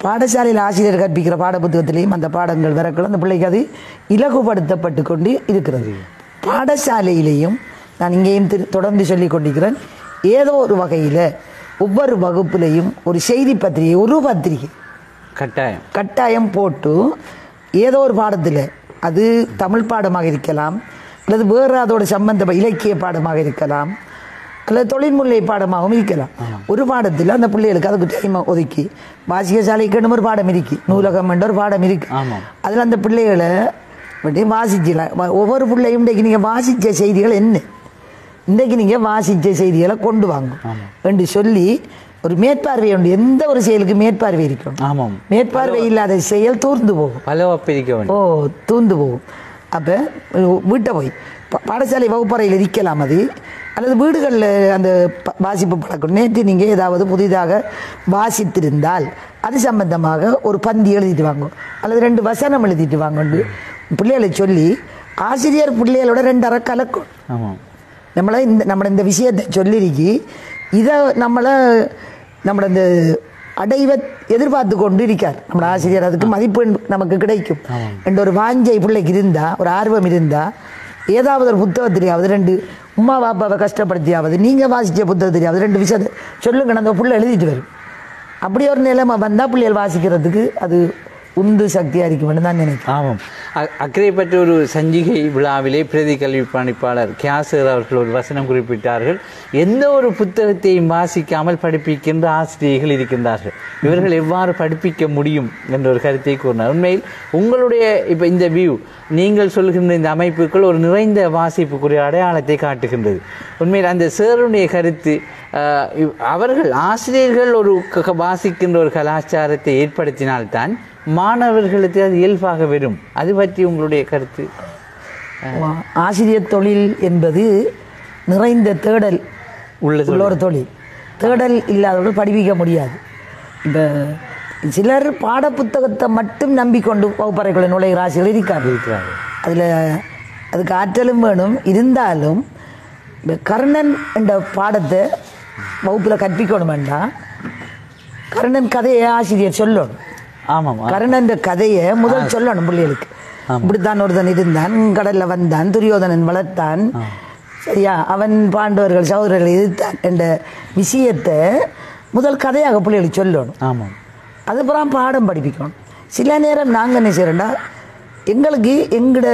பாடசாலையில் ஆசிரியர் கற்பிக்கிற பாட புத்தகத்திலையும் அந்த பாடங்கள் வரக்குள்ள அந்த பிள்ளைக்கு அது இலகுபடுத்தப்பட்டு கொண்டு இருக்கிறது பாடசாலையிலையும் நான் இங்கேயும் திரு- தொடர்ந்து சொல்லிக் கொண்டிருக்கிறேன் ஏதோ ஒரு வகையில் ஒவ்வொரு வகுப்புலையும் ஒரு செய்தி பத்திரிகை ஒரு பத்திரிகை கட்டாயம் கட்டாயம் போட்டு ஏதோ ஒரு பாடத்தில் அது தமிழ் பாடமாக இருக்கலாம் அல்லது வேறு அதோட சம்பந்த இலக்கிய பாடமாக இருக்கலாம் அல்லது தொழில்முறை பாடமாகவும் இருக்கலாம் ஒரு பாடத்தில் அந்த பிள்ளைகளுக்கு அதுக்கு டைம் ஒதுக்கி வாசிக சாலைக்குன்னு ஒரு பாடம் இருக்கு நூலகம் என்ற ஒரு பாடம் இருக்கு ஆமாம். அதில் அந்த பிள்ளைகளை அப்படியே வாசிக்கலாம் வ- ஒவ்வொரு பிள்ளையும் இன்றைக்கு நீங்கள் வாசித்த செய்திகள் என்ன இன்றைக்கு நீங்கள் வாசித்த செய்திகளை கொண்டு வாங்க என்று சொல்லி ஒரு மேற்பார்வை உண்டு எந்த ஒரு செயலுக்கு மேற்பார்வை இருக்கணும் ஆமாம் மேற்பார்வை இல்லாத செயல் தூர்ந்து போகும் பலவா பிரிக்க வேண்டும் ஓ தூந்து போகும் அப்போ வீட்டை போய் பா- பாடசாலை வகுப்பறையில் இருக்கலாம் அது அல்லது வீடுகளில் அந்த ப- வாசிப்பு பழக்கம் நேற்று நீங்கள் ஏதாவது புதிதாக வாசித்திருந்தால் அது சம்பந்தமாக ஒரு பந்தி எழுதிட்டு வாங்க அல்லது ரெண்டு வசனம் எழுதிட்டு வாங்கன்னு பிள்ளைகளை சொல்லி ஆசிரியர் பிள்ளைகளோட ரெண்டு அறை கலக்கும் ஆமாம் நம்மளை இந்த நம்மளை இந்த விஷயத்தை சொல்லிருக்கி இதை நம்மளை நம்மளை இந்த அடைவை எதிர்பார்த்து கொண்டு இருக்கார் நம்ம ஆசிரியர் அதுக்கு மதிப்பு நமக்கு கிடைக்கும் என்ற ஒரு வாஞ்சை பிள்ளைக்கு இருந்தா ஒரு ஆர்வம் இருந்தா ஏதாவது ஒரு புத்தகத்திலேயாவது ரெண்டு உமா பாப்பாவை கஷ்டப்படுத்தியாவது நீங்கள் வாசித்த புத்தகத்திலேயாவது ரெண்டு விஷயத்தை சொல்லுங்க அந்த புள்ள எழுதிட்டு வரும் அப்படி ஒரு நிலைமை வந்தால் பிள்ளைகள் வாசிக்கிறதுக்கு அது உந்து சக்தியாக இருக்கும்னு தான் நினைக்கிறேன் ஆமாம் அ- அக்கறை பற்றி ஒரு சஞ்சிகை விழாவிலே பிரதி கல்வி பணிப்பாளர் கியாசர் அவர்கள் ஒரு வசனம் குறிப்பிட்டார்கள் எந்த ஒரு புத்தகத்தையும் வாசிக்காமல் படிப்பிக்கின்ற ஆசிரியர்கள் இருக்கின்றார்கள் இவர்கள் எவ்வாறு படிப்பிக்க முடியும் என்ற ஒரு கருத்தை கூறினார் உண்மையில் உங்களுடைய இப்போ இந்த வியூ நீங்கள் சொல்கின்ற இந்த அமைப்புக்குள் ஒரு நிறைந்த வாசிப்புக்குரிய அடையாளத்தை காட்டுகின்றது உண்மையில் அந்த சேருடைய கருத்து அஹ், இவ்- அவர்கள் ஆசிரியர்கள் ஒரு க- வாசிக்கின்ற ஒரு கலாச்சாரத்தை ஏற்படுத்தினால்தான் மாணவர்களுக்கு அது இயல்பாக வரும் அது பற்றி உங்களுடைய கருத்து ஆசிரியர் தொழில் என்பது நிறைந்த தேடல் உள்ளது உள்ள ஒரு தொழில் தேடல் இல்லாதவர்கள் படிப்பிக்க முடியாது இப்போ சிலர் பாடப்புத்தகத்தை மட்டும் நம்பிக்கொண்டு வகுப்பறைக்குள்ள நுழைகிற ஆசிரியர் இருக்காங்க இருக்கிறார்கள் அதில் அதுக்கு ஆற்றலும் வேணும் இருந்தாலும் இந்த கர்ணன் என்ற பாடத்தை வகுப்பில் கற்பிக்கணும் வேண்டாம் கர்ணன் கதையை ஆசிரியர் சொல்லணும் ஆமாம் கர்ணன் கதையை முதல் சொல்லணும் பிள்ளைகளுக்கு இப்படித்தான் ஒருத்தன் இருந்தான் கடல்ல வந்தான் துரியோதனன் வளர்த்தான் சரியா அவன் பாண்டவர்கள் சகோதரர்கள் எதிர்த்தான் என்ற விஷயத்தை முதல் கதையாக பிள்ளைகளுக்கு சொல்லணும் ஆமாம் அதுக்கப்புறம் பாடம் படிப்பிக்கணும் சில நேரம் நாங்கள் என்ன செய்கிறோம்னா எங்களுக்கு எங்களோட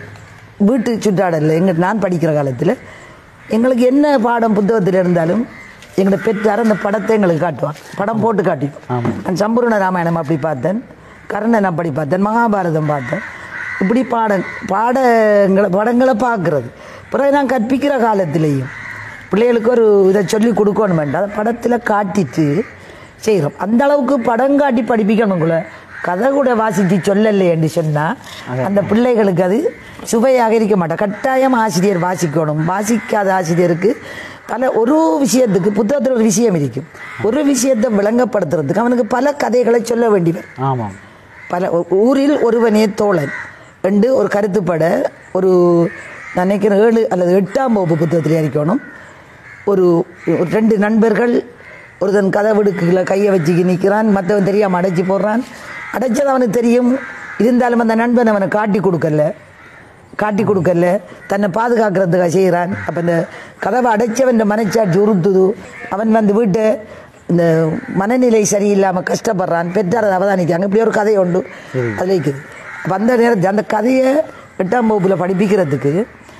வீட்டு சுற்றாடலில் எங்கள் நான் படிக்கிற காலத்தில் எங்களுக்கு என்ன பாடம் புத்தகத்தில் இருந்தாலும் எங்களோட பெற்றார் அந்த படத்தை எங்களுக்கு காட்டுவான் படம் போட்டு காட்டிடுவோம் நான் சம்பூர்ண ராமாயணம் அப்படி பார்த்தேன் கர்ணன் அப்படி பார்த்தேன் மகாபாரதம் பார்த்தேன் இப்படி பாடம் பாடங்களை படங்களை பார்க்குறது பிறகு நான் கற்பிக்கிற காலத்திலையும் பிள்ளைகளுக்கு ஒரு இதை சொல்லி கொடுக்கணும் வேண்டாம் அதை படத்தில் காட்டிட்டு செய்கிறோம் அந்த அளவுக்கு படம் காட்டி படிப்பிக்கணுங்கள கதை கூட வாசித்து சொல்லலை என்று சொன்னால் அந்த பிள்ளைகளுக்கு அது சுவையாக இருக்க மாட்டேன் கட்டாயம் ஆசிரியர் வாசிக்கணும் வாசிக்காத ஆசிரியருக்கு பல ஒரு விஷயத்துக்கு புத்தகத்தில் ஒரு விஷயம் இருக்கும் ஒரு விஷயத்தை விளங்கப்படுத்துறதுக்கு அவனுக்கு பல கதைகளை சொல்ல வேண்டி வரும் ஆமாம் பல ஊ- ஊரில் ஒருவனே தோழன் என்று ஒரு கருத்துப்பட ஒரு நான் நினைக்கிறேன் ஏழு அல்லது எட்டாம் வகுப்பு புத்தகத்தில் இருக்கணும் ஒரு ஒரு ரெண்டு நண்பர்கள் ஒருத்தன் கதவிடுக்குள்ள கையை வச்சுக்கி நிற்கிறான் மற்றவன் தெரியாமல் அடைச்சி போடுறான் அடைச்சது அவனுக்கு தெரியும் இருந்தாலும் அந்த நண்பன் அவனை காட்டி கொடுக்கல காட்டி கொடுக்கல தன்னை பாதுகாக்கிறதுக்காக செய்கிறான் அப்போ இந்த கதவை அடைச்சவன் மனச்சாட்சி உறுத்துது அவன் வந்து வீட்டை இந்த மனநிலை சரியில்லாமல் கஷ்டப்படுறான் பெற்றார் அதை அவதானிக்காங்க இப்படி ஒரு கதை உண்டு அதில் இருக்குது அப்போ அந்த நேரத்தில் அந்த கதையை எட்டாம் வகுப்பில் படிப்பிக்கிறதுக்கு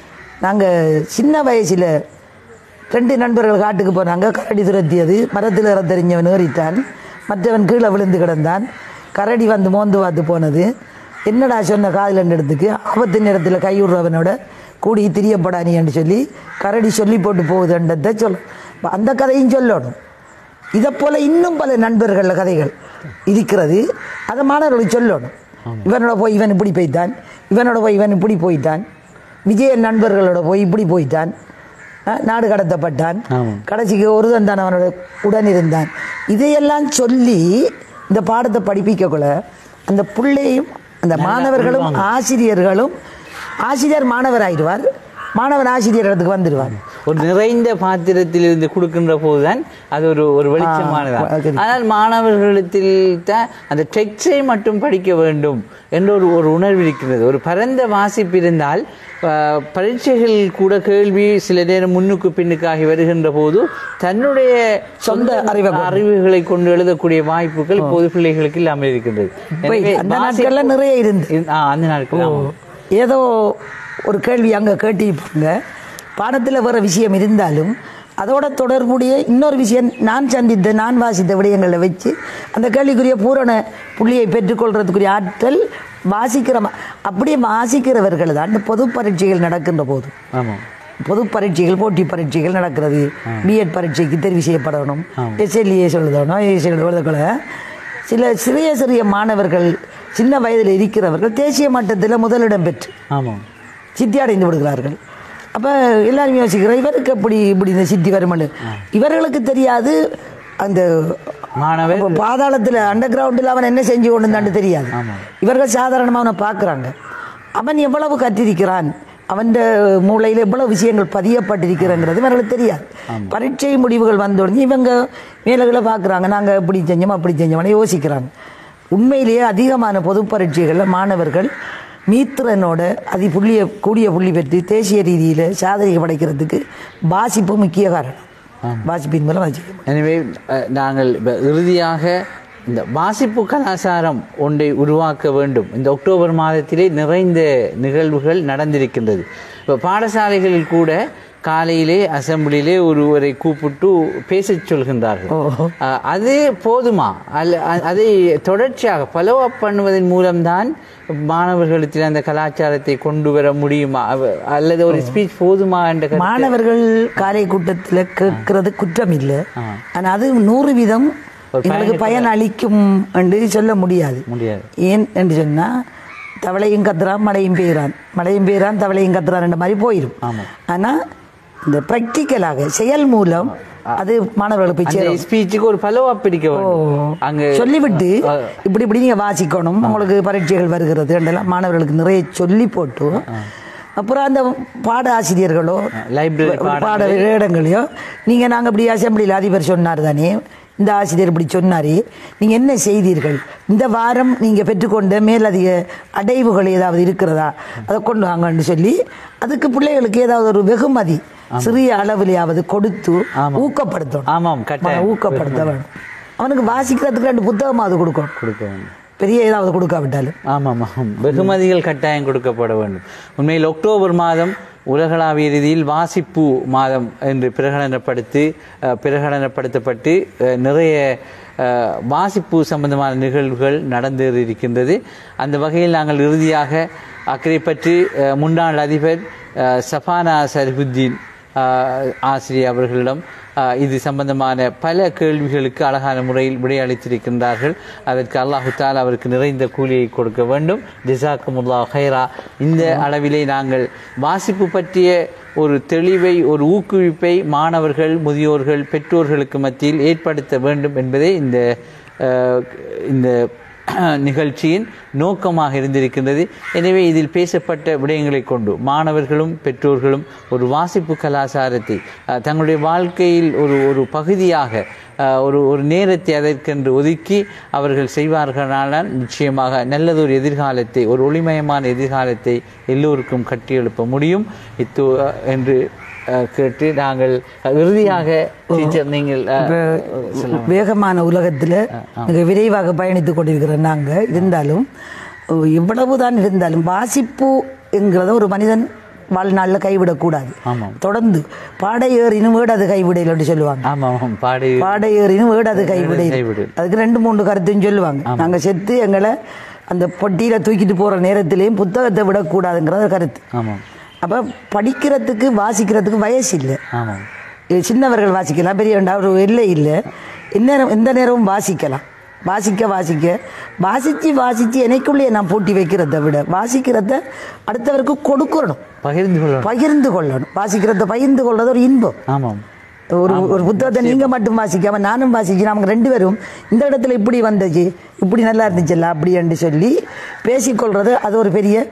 நாங்கள் சின்ன வயசில் ரெண்டு நண்பர்கள் காட்டுக்கு போனாங்க கரடி துரத்தியது மரத்தில் இற தெரிஞ்சவன் ஏறிட்டான் மற்றவன் கீழே விழுந்து கிடந்தான் கரடி வந்து மோந்து பார்த்து போனது என்னடா சொன்ன காதல் இடத்துக்கு ஆபத்து நேரத்தில் கைவிடுறவனோட கூடி திரியப்படானின்னு சொல்லி கரடி சொல்லி போட்டு போகுதுன்றதை சொல்லும் அப்ப அந்த கதையும் சொல்லணும் இதை போல இன்னும் பல நண்பர்கள் கதைகள் இருக்கிறது அதை மாணவர்களுக்கு சொல்லணும் இவனோட போய் இவன் இப்படி போய்த்தான் இவனோட போய் இவன் இப்படி போய்த்தான் விஜயன் நண்பர்களோட போய் இப்படி போய்த்தான் அஹ், நாடு கடத்தப்பட்டான் ஆமாம். கடைசிக்கு ஒருதன் தான் அவனோட உடன் இருந்தான் இதையெல்லாம் சொல்லி இந்த பாடத்தை படிப்பிக்கக்குள்ள அந்த பிள்ளையும் அந்த மாணவர்களும் ஆசிரியர்களும் ஆசிரியர் மாணவர் ஆயிடுவார் மாணவன் ஆசிரியர் இடத்துக்கு வந்துடுவான் ஒரு நிறைந்த பாத்திரத்தில் இருந்து கொடுக்கின்ற போதுதான் அது ஒரு ஒரு அது வெளிச்சமானதான் சரி. ஆனால் மாணவர்களிடத்தில் தான் அந்த டெக்ஸ்டை மட்டும் படிக்க வேண்டும் என்ற ஒரு ஒரு உணர்வு இருக்கிறது ஒரு பரந்த வாசிப்பு இருந்தால் ஆஹ், பரீட்சைகள் கூட கேள்வி சில நேரம் முன்னுக்கு பின்னுக்காகி வருகின்ற போது தன்னுடைய சொந்த அறிவை கொண்டு. அறிவுகளை கொண்டு எழுதக்கூடிய வாய்ப்புகள் இப்போது பிள்ளைகளுக்கு இல்லாமல் இருக்கின்றது இப்ப எனவே அந்த வாசிப்பு- நாட்கள்ல நிறைய இருந்து ஆ, அந்த நாட்கள் ஆமாம். ஏதோ ஒரு கேள்வி அங்கே கேட்டிருப்பாங்க பாடத்தில் வேற விஷயம் இருந்தாலும் அதோட தொடர்புடைய இன்னொரு விஷயம் நான் சந்தித்த நான் வாசித்த விடயங்களை வச்சு அந்த கேள்விக்குரிய பூரண புள்ளியை பெற்றுக்கொள்றதுக்குரிய ஆற்றல் வாசிக்கிற ம- அப்படியே வாசிக்கிறவர்கள் தான் இந்த பொது பரீட்சைகள் நடக்கின்ற போது ஆமாம் பொது பரீட்சைகள் போட்டி பரீட்சைகள் நடக்கிறது பிஎட் பரீட்சைக்கு தெரிவு செய்யப்படணும் எஸ்எல்ஏ எழுதணும் ஏஎஸ்எல் எழுதக்கூட சில சிறிய சிறிய மாணவர்கள் சின்ன வயதில் இருக்கிறவர்கள் தேசிய மட்டத்தில் முதலிடம் பெற்று ஆமாம் சித்தி அடைந்து விடுகிறார்கள் அப்போ எல்லாரும் யோசிக்கிறோம் இவருக்கு எப்படி இப்படி இந்த சித்தி வருமானு இவர்களுக்கு தெரியாது அந்த மாணவர் அப்ப பாதாளத்தில் அண்டர் கிரவுண்டில் அவன் என்ன செஞ்சு கொண்டு இருந்தான்னு தெரியாது ஆமாம். இவர்கள் சாதாரணமாக அவனை பார்க்குறாங்க அவன் எவ்வளவு கற்றிருக்கிறான் அவன் மூளையில் எவ்வளவு விஷயங்கள் பதியப்பட்டிருக்கிறங்கிறது இவர்களுக்கு தெரியாது பரீட்சை முடிவுகள் வந்த உடனே இவங்க மேலகளை பார்க்குறாங்க நாங்கள் இப்படி செஞ்சோம் அப்படி செஞ்சோம்னு யோசிக்கிறாங்க உண்மையிலேயே அதிகமான பொது பரீட்சைகளில் மாணவர்கள் மீத்திரனோட அதி புள்ளிய கூடிய புள்ளி பெற்று தேசிய ரீதியில் சாதனை படைக்கிறதுக்கு வாசிப்பு முக்கிய காரணம் வாசிப்பின் மூலம் வாசிக்க எனவே அஹ், நாங்கள் இப்ப இறுதியாக இந்த வாசிப்பு கலாச்சாரம் ஒன்றை உருவாக்க வேண்டும் இந்த அக்டோபர் மாதத்திலே நிறைந்த நிகழ்வுகள் நடந்திருக்கின்றது இப்போ பாடசாலைகளில் கூட காலையிலே அசம்பிளியிலே ஒருவரை கூப்பிட்டு பேசச் சொல்கின்றார்கள் அஹ், அது போதுமா அல்ல அ- அதை தொடர்ச்சியாக ஃபாலோ அப் பண்ணுவதன் மூலம்தான் மாணவர்களுக்கு அந்த கலாச்சாரத்தை கொண்டு வர முடியுமா அவ- அல்லது ஒரு ஸ்பீச் போதுமா என்ற கருத்து- மாணவர்கள் காலை கூட்டத்தில் கேட்கறது குற்றம் இல்லை ஆனால் அது நூறு வீதம் எங்களுக்கு பயன் அளிக்கும் என்று சொல்ல முடியாது முடியாது ஏன் என்று சொன்னால் தவளையும் கத்துறான் மழையும் பெய்கிறான் மழையும் பெய்கிறான் தவளையும் கத்துறான் என்ற மாதிரி போயிடும் ஆமாம். ஆனால் இந்த ப்ராக்டிக்கலாக செயல் மூலம் அது மாணவர்களுக்கு போய் சேரும் அந்த ஸ்பீச்சுக்கு ஒரு ஃபாலோ அப் இருக்க வேண்டும் அங்க சொல்லிவிட்டு இப்படி இப்படி நீங்க வாசிக்கணும் உங்களுக்கு பரீட்சைகள் வருகிறது என்றெல்லாம் மாணவர்களுக்கு நிறைய சொல்லி போட்டு அப்புறம் அந்த பாட ஆசிரியர்களோ லைப்ரரி பாட இடங்களையோ நீங்க நாங்க இப்படி அசம்பிளியில் அதிபர் சொன்னார் தானே இந்த ஆசிரியர் இப்படி சொன்னாரே நீங்க என்ன செய்தீர்கள் இந்த வாரம் நீங்க பெற்றுக்கொண்ட மேலதிக அடைவுகள் ஏதாவது இருக்கிறதா அதை கொண்டு வாங்கன்னு சொல்லி அதுக்கு பிள்ளைகளுக்கு ஏதாவது ஒரு வெகுமதி சிறிய அளவிலையாவது கொடுத்து ஊக்கப்படுத்தணும் ஆமாம் கட்டாயம் ஊக்கப்படுத்த வேணும் அவனுக்கு வாசிக்கிறதுக்கு ரெண்டு புத்தகமாவது கொடுக்கணும் கொடுக்க வேண்டும் பெரிய ஏதாவது கொடுக்காவிட்டாலும் ஆமாம் ஆமாம் வெகுமதிகள் கட்டாயம் கொடுக்கப்பட வேண்டும் உண்மையில் அக்டோபர் மாதம் உலகளாவிய ரீதியில் வாசிப்பு மாதம் என்று பிரகடனப்படுத்தி அஹ், பிரகடனப்படுத்தப்பட்டு அஹ், நிறைய அஹ், வாசிப்பு சம்பந்தமான நிகழ்வுகள் நடந்து இருக்கின்றது அந்த வகையில் நாங்கள் இறுதியாக அக்கறை பற்றி அஹ், முன்னாள் அதிபர் அஹ், சஃபானா சரிஃபுத்தீன் ஆஹ் ஆசிரியர் அவர்களிடம் ஆஹ் இது சம்பந்தமான பல கேள்விகளுக்கு அழகான முறையில் விடையளித்திருக்கின்றார்கள் அதற்கு அல்லாஹு தாலா அவருக்கு நிறைந்த கூலியை கொடுக்க வேண்டும் ஜிசாக்குமுல்லா ஹைரா இந்த அளவிலே நாங்கள் வாசிப்பு பற்றிய ஒரு தெளிவை ஒரு ஊக்குவிப்பை மாணவர்கள் முதியோர்கள் பெற்றோர்களுக்கு மத்தியில் ஏற்படுத்த வேண்டும் என்பதே இந்த ஆஹ் இந்த நிகழ்ச்சியின் நோக்கமாக இருந்திருக்கின்றது எனவே இதில் பேசப்பட்ட விடயங்களை கொண்டு மாணவர்களும் பெற்றோர்களும் ஒரு வாசிப்பு கலாச்சாரத்தை அஹ், தங்களுடைய வாழ்க்கையில் ஒரு ஒரு பகுதியாக அஹ், ஒரு ஒரு நேரத்தை அதற்கென்று ஒதுக்கி அவர்கள் செய்வார்களானால் நிச்சயமாக நல்லதொரு எதிர்காலத்தை ஒரு ஒளிமயமான எதிர்காலத்தை எல்லோருக்கும் கட்டியெழுப்ப முடியும் இத்து என்று அஹ், கேட்டு நாங்கள் அஹ், இறுதியாக டீச்சர் நீங்கள் அஹ், சொல்லலாம். வேகமான உலகத்தில் மிக விரைவாக பயணித்துக் கொண்டிருக்கிற நாங்கள் இருந்தாலும் இவ்வளவுதான் இருந்தாலும் வாசிப்பு என்கிறத ஒரு மனிதன் வாழ்நாளில் கைவிடக்கூடாது ஆமாம் தொடர்ந்து பாடை ஏறினும் வீடு அது கைவிடையில் அப்படி சொல்லுவாங்க ஆமாம் ஆமாம் பாடி பாடை ஏறினும் வீடு அது கைவிடையில் கைவிடு. அதுக்கு ரெண்டு மூணு கருத்துன்னு சொல்லுவாங்க நாங்கள் செத்து எங்களை அந்த பொட்டியில் தூக்கிட்டு போகிற நேரத்திலையும் புத்தகத்தை விடக்கூடாதுங்கிறது கருத்து ஆமாம் அப்போ படிக்கிறதுக்கு வாசிக்கிறதுக்கு வயசு இல்லை ஆமாம் இது சின்னவர்கள் வாசிக்கலாம் பெரியவண்டா ஒரு எல்லை இல்லை எந்நேரம் எந்த நேரமும் வாசிக்கலாம் வாசிக்க வாசிக்க வாசித்து வாசித்து எனக்குள்ளே நான் பூட்டி வைக்கிறத விட வாசிக்கிறத அடுத்தவருக்கு கொடுக்கணும் பகிர்ந்து கொள்ளணும் பகிர்ந்து கொள்ளணும் வாசிக்கிறத பகிர்ந்து கொள்றது ஒரு இன்பம் ஆமாம் ஒரு ஒரு புத்தகத்தை நீங்க மட்டும் வாசிக்காம நானும் வாசிச்சு நமக்கு ரெண்டு பேரும் இந்த இடத்துல இப்படி வந்துச்சு இப்படி நல்லா இருந்துச்சுல்ல அப்படி என்று சொல்லி பேசிக்கொள்றது அது ஒரு பெரிய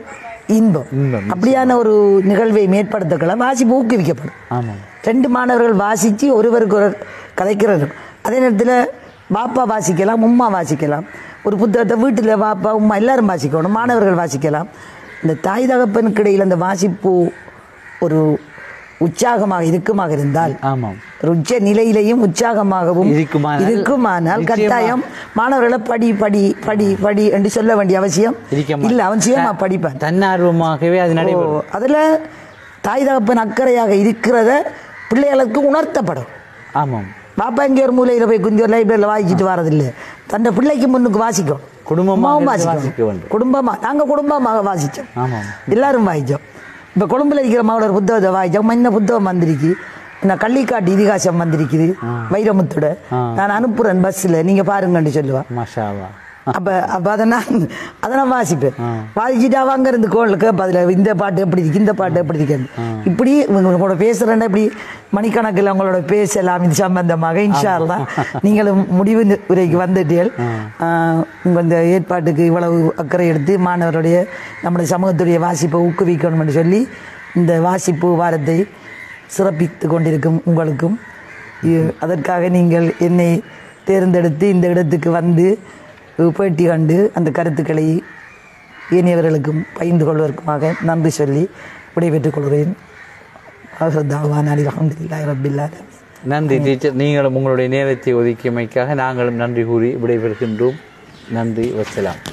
இன்பம் இன்பம். அப்படியான ஒரு நிகழ்வை மேற்படுத்தக்கலாம் வாசிப்பு ஊக்குவிக்கப்படும் ஆமாம் ரெண்டு மாணவர்கள் வாசித்து ஒருவருக்கு ஒரு கதைக்கிறது அதே நேரத்தில் பாப்பா வாசிக்கலாம் உம்மா வாசிக்கலாம் ஒரு புத்தகத்தை வீட்டில் பாப்பா உம்மா எல்லாரும் வாசிக்கணும் மாணவர்கள் வாசிக்கலாம் இந்த தாய் தகப்பனுக்கு இடையில் அந்த வாசிப்பு ஒரு உற்சாகமாக இருக்குமாக இருந்தால் ஆமாம் ஒரு உச்ச நிலையிலையும் உற்சாகமாகவும் இருக்குமானால் இருக்குமானால் நிச்சயமா- கட்டாயம் மாணவர்களை படி படி படி படி என்று சொல்ல வேண்டிய அவசியம் இருக்க இல்ல அவன் சுயமா படிப்பான் தன்னார்வமாகவே அது நடைபெறும் ஓ, அதுல தாய் தகப்பன் அக்கறையாக இருக்கிறத பிள்ளைகளுக்கு உணர்த்தப்படும் ஆமாம் பாப்பா இங்கே ஒரு மூலையில போய் குந்தி ஒரு லைப்ரரியில் வாசிச்சுட்டு வரதில்ல தன்னை பிள்ளைக்கு முன்னுக்கு வாசிக்கும் குடும்பமாக அம்மாவும் இருந்து வாசிக்கும் வாசிக்க வேண்டும். குடும்பமா நாங்க குடும்பமாக வாசிச்சோம் ஆமாம் எல்லாரும் வாசிச்சோம் இப்ப கொழும்புல இருக்கிற மகளோட புத்தகத்தை வாசிச்சோம் என்ன புத்தகம் வந்திருக்கு நான் கள்ளிக்காட்டு இதிகாசம் வந்திருக்குது வைரமுத்தோட நான் அனுப்புறேன் பஸ்ல நீங்க பாருங்கன்னு சொல்லுவா மஷாவா அப்ப அப்ப அதை நான் அதை நான் வாசிப்பேன் வாசிச்சுட்டு அவ அங்க இருந்து கோல் கேட்ப அதுல இந்த பாட்டு எப்படி இருக்கு இந்த பாட்டு எப்படி இருக்கு இப்படி உங்களோட பேசுறேன்னா இப்படி மணிக்கணக்கில் உங்களோட பேசலாம் இது சம்பந்தமாக இன்ஷா அல்லாஹ் நீங்களும் முடிவு நி- உரைக்கு வந்துட்டீர்கள் ஆஹ் உங்க இந்த ஏற்பாட்டுக்கு இவ்வளவு அக்கறை எடுத்து மாணவருடைய நம்முடைய சமூகத்துடைய வாசிப்பை ஊக்குவிக்கணும் என்று சொல்லி இந்த வாசிப்பு வாரத்தை சிறப்பித்து கொண்டிருக்கும் உங்களுக்கும் இ- அதற்காக நீங்கள் என்னை தேர்ந்தெடுத்து இந்த இடத்துக்கு வந்து பேட்டி கண்டு அந்த கருத்துக்களை ஏனையவர்களுக்கும் பகிர்ந்து கொள்வதற்குமாக நன்றி சொல்லி விடைபெற்றுக் கொள்கிறேன் தாவான் அலி அஹமதுல்லாஹி ரபில்லா நன்றி டீச்சர் நீங்களும் உங்களுடைய நேரத்தை ஒதுக்கியமைக்காக நாங்களும் நன்றி கூறி விடைபெறுகின்றோம் நன்றி வச்சலாம்